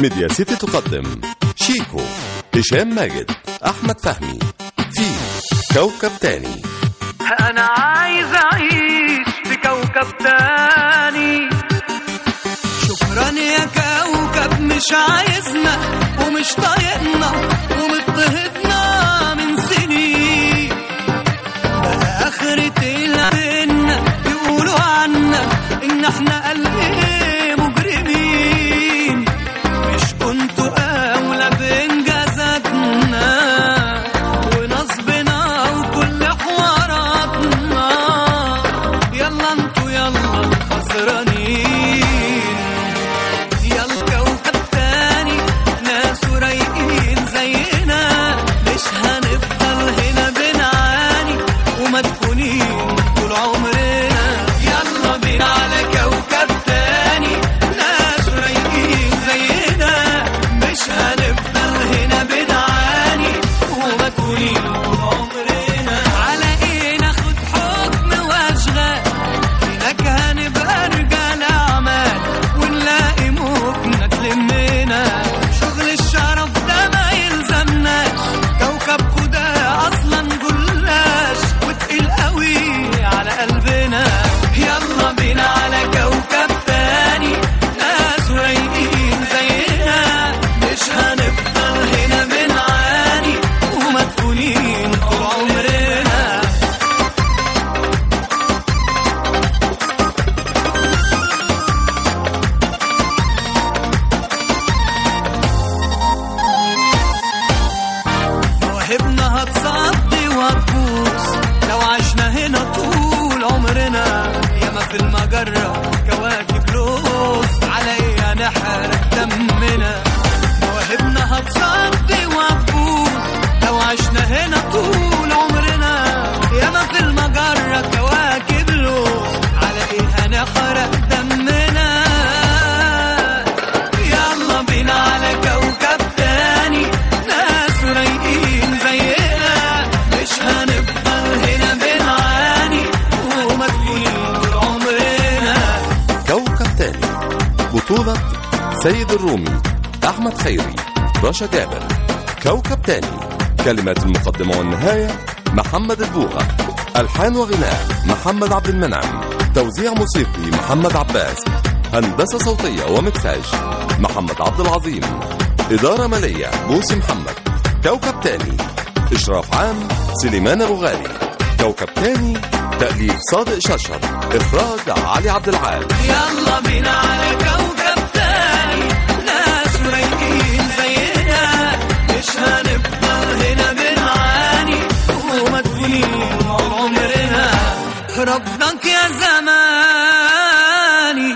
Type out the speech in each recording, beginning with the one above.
ميديا سيتي تقدم شيكو هشام ماجد أحمد فهمي في كوكب تاني انا عايز اعيش في كوكب تاني شكرا يا كوكب مش عايزنا ومش طايقنا ومضطهدنا من سنين بقى آخرة البنا يقولوا عنا إن إحنا قلب مجرمين مش كنتوا أولى بإنجازاتنا ونصبنا وكل حواراتنا يلا انتوا يلا خسرانين يا الكوكب تاني ناس رايقين زينا مش هنفضل هنا بنعاني ومدفونين طول عمرنا يلا بينا على كوكب تاني ناس رايقين زينا مش هنفضل هنا بنعاني ومدفونين طول عمرنا على ايه ناخد حكم واشغال هناك هنبقى رجال أعمال ونلاقي ممكن تلمنا شغل الشرف ده ما يلزمناش كوكبكو ده أصلا جلاش وتقيل قوي على قلبنا يلا بينا على كوكب تاني ناس رايقين زينا مش هنفضل هنا بنعاني ومدفونين طول عمرنا مواهبنا هتصدي وهتبوظ لو عشنا هنا طول عمرنا ياما في المجرة كواكب لوز على ايه هنحرق دمنا مواهبنا هتصدي وهتبوظ لو عشنا هنا طول عمرنا ياما في المجرة كواكب لوز على ايه هنحرق دمنا يلا بينا على كوكب تاني ناس رايقين زينا مش هنفضل هنا بنعاني ومدفونين طول عمرنا كوكب تاني بطولة سيد الرومي أحمد خيري رشا جابر كوكب تاني كلمات المقدمة والنهاية محمد البوغة ألحان وغناء محمد عبد المنعم توزيع موسيقي محمد عباس هندسة صوتية ومكساج محمد عبد العظيم إدارة مالية بوسي محمد كوكب تاني إشراف عام سليمان أبو غالي كوكب تاني تأليف صادق شرشر إخراج علي عبد العال يلا بينا على كوكب تاني ناس رايقين زينا مش هنفضل هنا بنعاني ومدفونين طول عمرنا رفضك يا زماني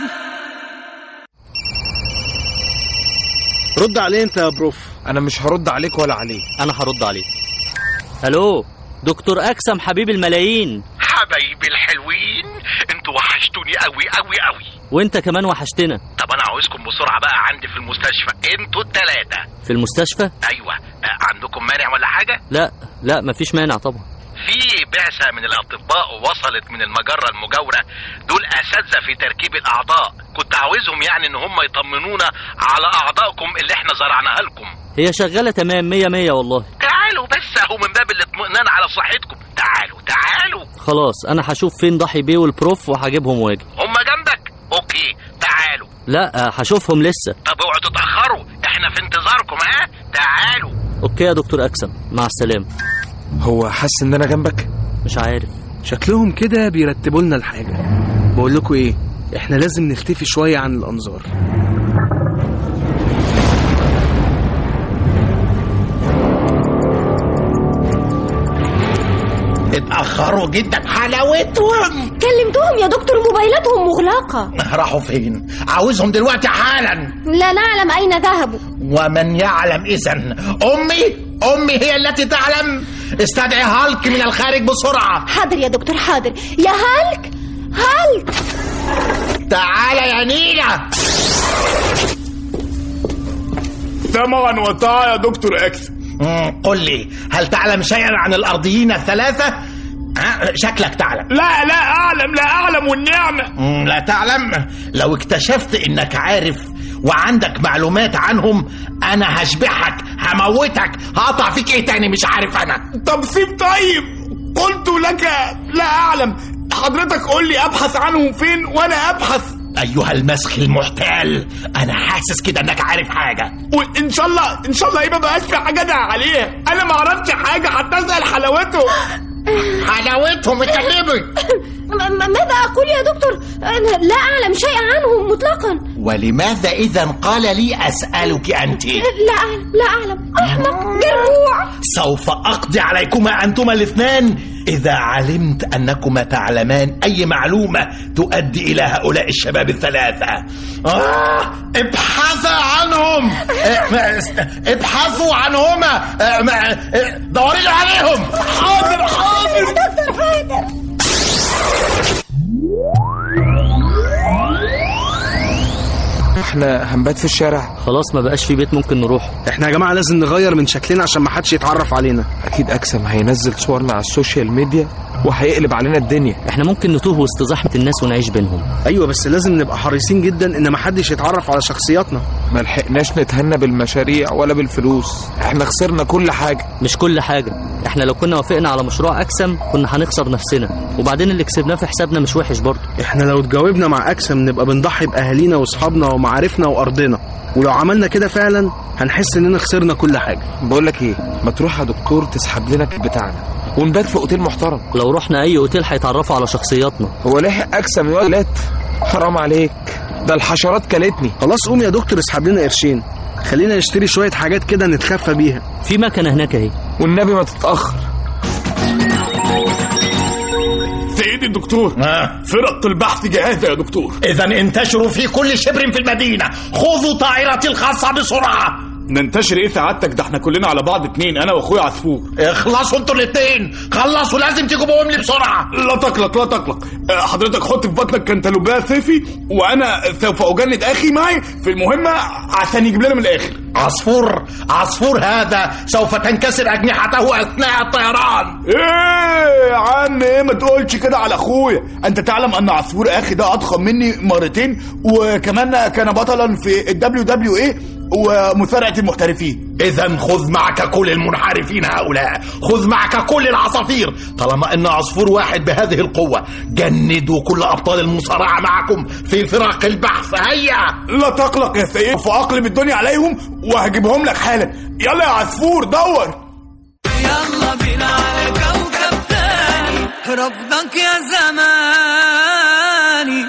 رد عليه انت يا بروف انا مش هرد عليك ولا عليه انا هرد عليه الو دكتور اكسم حبيب الملايين حبايبي الحلوين انتوا وحشتوني قوي قوي قوي وانت كمان وحشتنا طب انا عاوزكم بسرعه بقى عندي في المستشفى انتوا التلاتة في المستشفى ايوه آه، عندكم مانع ولا حاجه لا لا مفيش مانع طبعا في بعثه من الاطباء وصلت من المجره المجاوره دول اساتذه في تركيب الاعضاء كنت عاوزهم يعني ان هم يطمنونا على اعضائكم اللي احنا زرعناها لكم هي شغاله تمام مية مية والله تعالوا بس اهو من باب الاطمئنان على صحتكم تعالوا تعالوا خلاص انا هشوف فين ضحي بيه والبروف وهجيبهم واجي هم جنبك اوكي تعالوا لا هشوفهم لسه طب اوعوا تتاخروا احنا في انتظاركم ها تعالوا اوكي يا دكتور اكسم مع السلامه هو حاسس ان انا جنبك مش عارف شكلهم كده بيرتبوا لنا الحاجه بقول لكم ايه احنا لازم نختفي شويه عن الانظار اتأخروا جدا حلاوتهم كلمتهم يا دكتور موبايلاتهم مغلقة راحوا فين عاوزهم دلوقتي حالا لا نعلم أين ذهبوا ومن يعلم إذا أمي أمي هي التي تعلم استدعي هالك من الخارج بسرعة حاضر يا دكتور حاضر يا هالك هالك تعال يا نيلة سمعا وطاعة يا دكتور اكس مم، قل لي هل تعلم شيئا عن الأرضيين الثلاثة؟ ها؟ ها شكلك تعلم لا لا اعلم لا اعلم والنعمه مم، لا تعلم لو اكتشفت انك عارف وعندك معلومات عنهم انا هشبحك هموتك هقطع فيك ايه تاني مش عارف انا طب سيب طيب قلت لك لا اعلم حضرتك قول لي ابحث عنهم فين وانا ابحث ايها المسخ المحتال انا حاسس كده انك عارف حاجه وان شاء الله ان شاء الله ايه ما بقاش في حاجه ادعي عليها انا ما اعرفش حاجه حتى اسال حلاوته حلاوتهم اتكلمي م- م- ماذا أقول يا دكتور أنا لا أعلم شيئا عنهم مطلقا ولماذا اذا قال لي اسالك انت لا أعلم لا أعلم أحمق جربوع سوف اقضي عليكما انتما الاثنان اذا علمت انكما تعلمان اي معلومه تؤدي الى هؤلاء الشباب الثلاثه آه ابحثا عنهم آه، ابحثوا عنهما آه، ما- آه، دوري لي عليهم حاضر حاضر دكتور حيدر احنا هنبات في الشارع خلاص ما بقاش في بيت ممكن نروح احنا يا جماعه لازم نغير من شكلنا عشان ما حدش يتعرف علينا اكيد اكسم هينزل صورنا على السوشيال ميديا وهيقلب علينا الدنيا احنا ممكن نتوه وسط زحمه الناس ونعيش بينهم ايوه بس لازم نبقى حريصين جدا ان ما حدش يتعرف على شخصياتنا ما لحقناش نتهنى بالمشاريع ولا بالفلوس احنا خسرنا كل حاجه مش كل حاجه احنا لو كنا وافقنا على مشروع اكسم كنا هنخسر نفسنا وبعدين اللي كسبناه في حسابنا مش وحش برضه احنا لو اتجاوبنا مع اكسم نبقى بنضحي باهالينا واصحابنا ومعارفنا وارضنا ولو عملنا كده فعلا هنحس اننا خسرنا كل حاجه بقول لك ايه ما تروح يا دكتور تسحب لنا الكيت بتاعنا ونبات في اوتيل محترم لو رحنا اي اوتيل هيتعرفوا على شخصياتنا هو لحق اكسم يا ولاد حرام عليك ده الحشرات كلتني خلاص قوم يا دكتور اسحب لنا قرشين خلينا نشتري شويه حاجات كده نتخفى بيها في مكنه هناك اهي والنبي ما تتاخر سيدي الدكتور آه. فرق البحث جاهزه يا دكتور اذا انتشروا في كل شبر في المدينه خذوا طائرتي الخاصه بسرعه ننتشر ايه سعادتك ده احنا كلنا على بعض اتنين انا واخويا عصفور اخلصوا انتوا الاثنين خلصوا لازم تجيبوهم لي بسرعه لا تقلق لا تقلق آه، حضرتك حط في بطنك كنتالوبيه سيفي وانا سوف اجند اخي معي في المهمه عشان يجيب لنا من الاخر عصفور عصفور هذا سوف تنكسر اجنحته اثناء الطيران ايه يا عم ايه ما تقولش كده على اخويا انت تعلم ان عصفور اخي ده اضخم مني مرتين وكمان كان بطلا في الدبليو دبليو ايه ومصارعه المحترفين اذا خذ معك كل المنحرفين هؤلاء خذ معك كل العصافير طالما ان عصفور واحد بهذه القوه جندوا كل ابطال المصارعه معكم في فرق البحث هيا لا تقلق يا سيد فاقلب الدنيا عليهم وهجيبهم لك حالا يلا يا عصفور دور يلا بينا على كوكب تاني رفضك يا زماني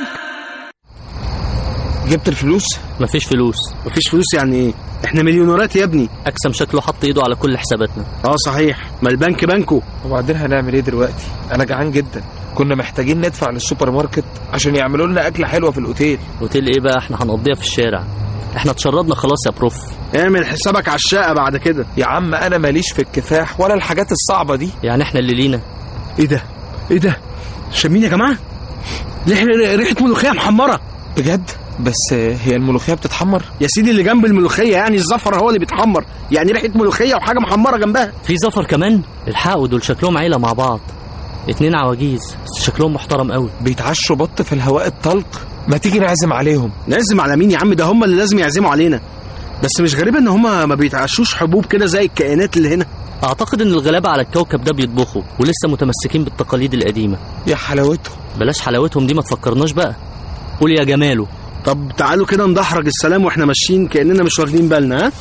جبت الفلوس مفيش فلوس مفيش فلوس يعني ايه احنا مليونيرات يا ابني اكسم شكله حط ايده على كل حساباتنا اه صحيح ما البنك بنكو وبعدين هنعمل ايه دلوقتي انا جعان جدا كنا محتاجين ندفع للسوبر ماركت عشان يعملوا لنا اكله حلوه في الاوتيل اوتيل ايه بقى احنا هنقضيها في الشارع احنا اتشردنا خلاص يا بروف اعمل حسابك على الشقه بعد كده يا عم انا ماليش في الكفاح ولا الحاجات الصعبه دي يعني احنا اللي لينا ايه ده ايه ده شامين يا جماعه ريحه ريحه ملوخيه محمره بجد بس هي الملوخيه بتتحمر يا سيدي اللي جنب الملوخيه يعني الزفر هو اللي بيتحمر يعني ريحه ملوخيه وحاجه محمره جنبها في زفر كمان الحقوا دول شكلهم عيله مع بعض اتنين عواجيز بس شكلهم محترم قوي بيتعشوا بط في الهواء الطلق ما تيجي نعزم عليهم نعزم على مين يا عم ده هم اللي لازم يعزموا علينا بس مش غريب ان هم ما بيتعشوش حبوب كده زي الكائنات اللي هنا اعتقد ان الغلابه على الكوكب ده بيطبخوا ولسه متمسكين بالتقاليد القديمه يا حلاوتهم بلاش حلاوتهم دي ما تفكرناش بقى قول يا جماله طب تعالوا كده ندحرج السلام واحنا ماشيين كاننا مش واخدين بالنا ها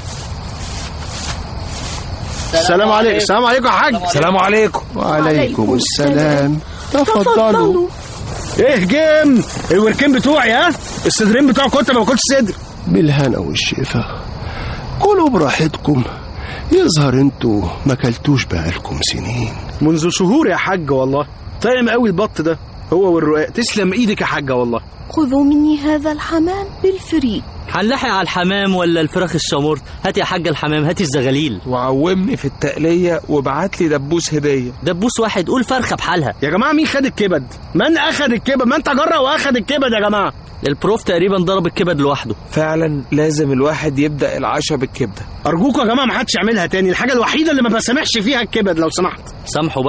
السلام عليكم السلام عليكم يا حاج السلام عليكم وعليكم السلام تفضلوا ايه جيم الوركين بتوعي ها الصدرين بتوعك كنت ما باكلش صدر بالهنا والشفا كلوا براحتكم يظهر انتوا ما كلتوش بقالكم سنين منذ شهور يا حاج والله طعم قوي البط ده هو والرقاق تسلم ايدك يا حاجه والله خذوا مني هذا الحمام بالفريك هنلحق على الحمام ولا الفراخ الشامورت هات يا حاج الحمام هات الزغاليل وعومني في التقليه وبعت لي دبوس هديه دبوس واحد قول فرخه بحالها يا جماعه مين خد الكبد من اخد الكبد ما انت جرى واخد الكبد يا جماعه البروف تقريبا ضرب الكبد لوحده فعلا لازم الواحد يبدا العشاء بالكبده ارجوكوا يا جماعه ما حدش يعملها تاني الحاجه الوحيده اللي ما بسامحش فيها الكبد لو سمحت سامحوا بقى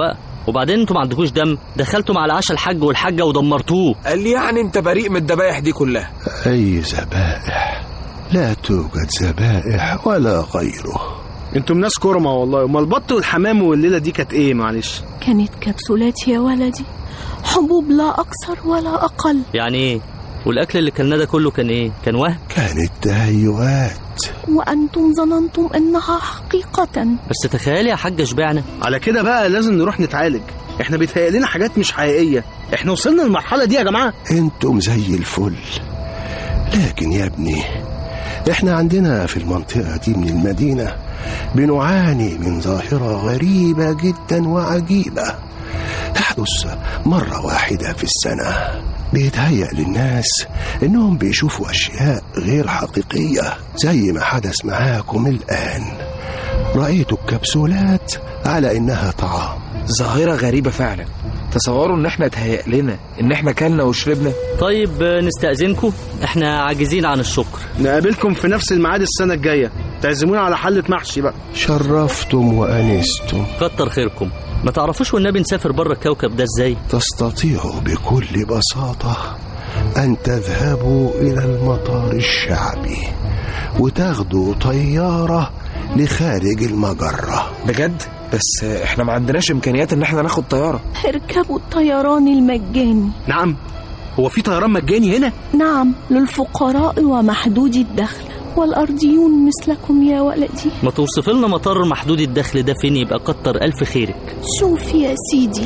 وبعدين انتوا ما عندكوش دم دخلتوا على عشا الحاج والحاجه ودمرتوه قال لي يعني انت بريء من الذبايح دي كلها أي ذبائح لا توجد ذبائح ولا غيره انتم ناس كرمة والله امال البط والحمام والليله دي كانت ايه معلش كانت كبسولات يا ولدي حبوب لا أكثر ولا أقل يعني ايه والاكل اللي كلناه ده كله كان ايه كان وهم كانت تهيؤات وأنتم ظننتم أنها حقيقة بس تخيلي يا حاجه شبعنا على كده بقى لازم نروح نتعالج احنا بيتهيأ لنا حاجات مش حقيقيه احنا وصلنا للمرحله دي يا جماعه انتم زي الفل لكن يا ابني احنا عندنا في المنطقة دي من المدينة بنعاني من ظاهرة غريبة جدا وعجيبة تحدث مرة واحدة في السنة بيتهيأ للناس انهم بيشوفوا اشياء غير حقيقية زي ما حدث معاكم الان رأيتوا الكبسولات على انها طعام ظاهرة غريبة فعلا تصوروا ان احنا اتهيأ لنا ان احنا كلنا وشربنا طيب آه، نستأذنكم احنا عاجزين عن الشكر نقابلكم في نفس الميعاد السنة الجاية تعزمونا على حلة محشي بقى شرفتم وأنستم كتر خيركم ما تعرفوش والنبي نسافر بره الكوكب ده ازاي تستطيعوا بكل بساطة أن تذهبوا إلى المطار الشعبي وتاخدوا طيارة لخارج المجرة بجد بس احنا ما عندناش امكانيات ان احنا ناخد طيارة اركبوا الطيران المجاني نعم هو في طيران مجاني هنا نعم للفقراء ومحدودي الدخل والأرضيون مثلكم يا ولدي ما توصف لنا مطار محدود الدخل ده فين يبقى كتر ألف خيرك شوف يا سيدي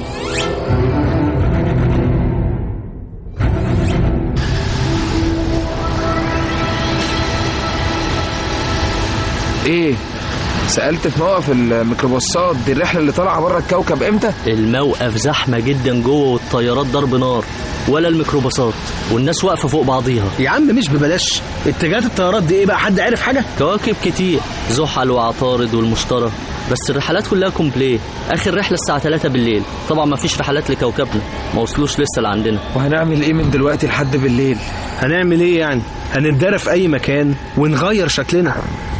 ايه سألت في موقف الميكروباصات دي الرحلة اللي طالعة بره الكوكب امتى؟ الموقف زحمة جدا جوه والطيارات ضرب نار ولا الميكروباصات والناس واقفة فوق بعضيها يا عم مش ببلاش اتجاهات الطيارات دي ايه بقى حد عارف حاجة كواكب كتير زحل وعطارد والمشتري بس الرحلات كلها كومبليه اخر رحله الساعه 3 بالليل طبعا ما فيش رحلات لكوكبنا ما وصلوش لسه لعندنا وهنعمل ايه من دلوقتي لحد بالليل هنعمل ايه يعني هنتدرى في اي مكان ونغير شكلنا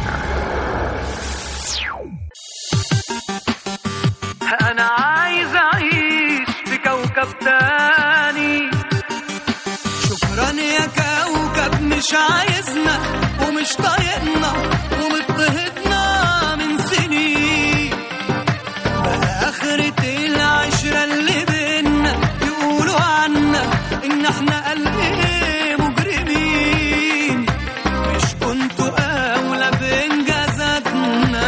انا عايز اعيش في كوكب تاني شكرا يا كوكب مش عايزنا ومش طايقنا ومضطهدنا من سنين بقى آخرة العشرة اللي بينا يقولوا عنا إن إحنا قلب مجرمين مش كنتوا أولى بإنجازاتنا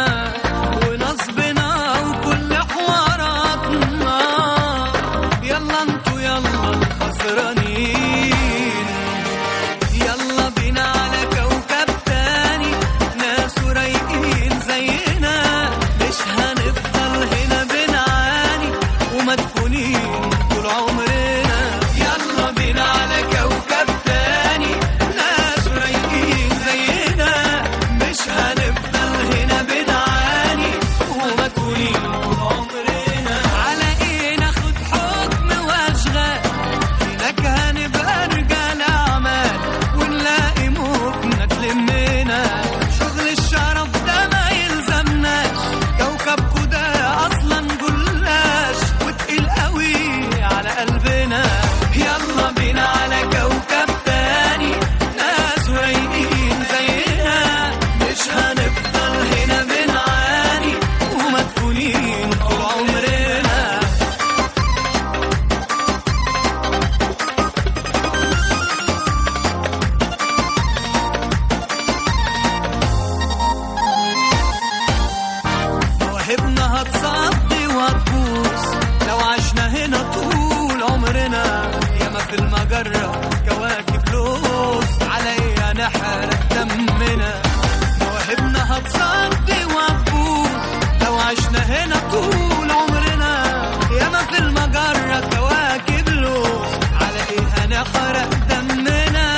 ونصبنا وكل حواراتنا يلا انتوا يلا الخسرانين يلا بينا على كوكب تاني ناس رايقين زينا مش هنفضل هنا بنعاني ومدفونين طول عمرنا يلا بينا على كوكب تاني ناس رايقين زينا مش هنفضل هنا بنعاني ومدفونين طول عمرنا على ايه ناخد حكم واشغال هناك هنبقى رجال أعمال ونلاقي ممكن تلمنا شغل الشرف ده ما يلزمناش كوكبكو ده أصلا جلاش وتقيل قوي على قلبنا يلا بينا على كوكب تاني ناس رايقين زينا مش هنفضل هنا بنعاني ومدفونين طول عمرنا مواهبنا هتصدي وهتبوظ لو عشنا هنا طول عمرنا ياما في المجرة كواكب لوز على ايه هنحرق دمنا مواهبنا هتصدي وهتبوظ لو عشنا هنا طول عمرنا ياما في المجرة كواكب لوز على ايه هنحرق دمنا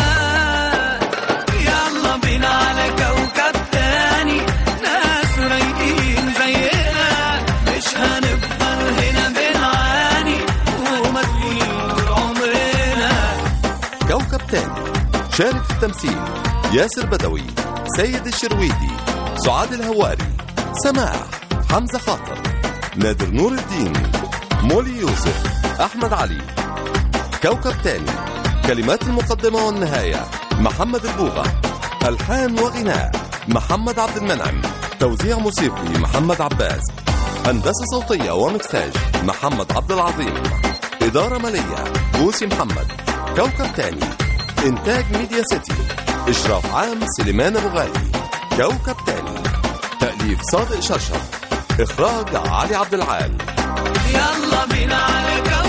يلا بينا على كوكب تاني ناس رايقين زينا مش هنفضل هنا بنعاني ومدفونين طول عمرنا كوكب تاني شارك في التمثيل ياسر بدوي سيد الشرويدي سعاد الهواري سماح حمزة خاطر نادر نور الدين مولي يوسف أحمد علي كوكب تاني كلمات المقدمة والنهاية محمد البوغة ألحان وغناء محمد عبد المنعم توزيع موسيقي محمد عباس هندسة صوتية ومكساج محمد عبد العظيم إدارة مالية بوسي محمد كوكب تاني إنتاج ميديا سيتي إشراف عام سليمان أبو غالي كوكب تاني تأليف صادق شرشف إخراج علي عبد العال يلا بينا على كوكب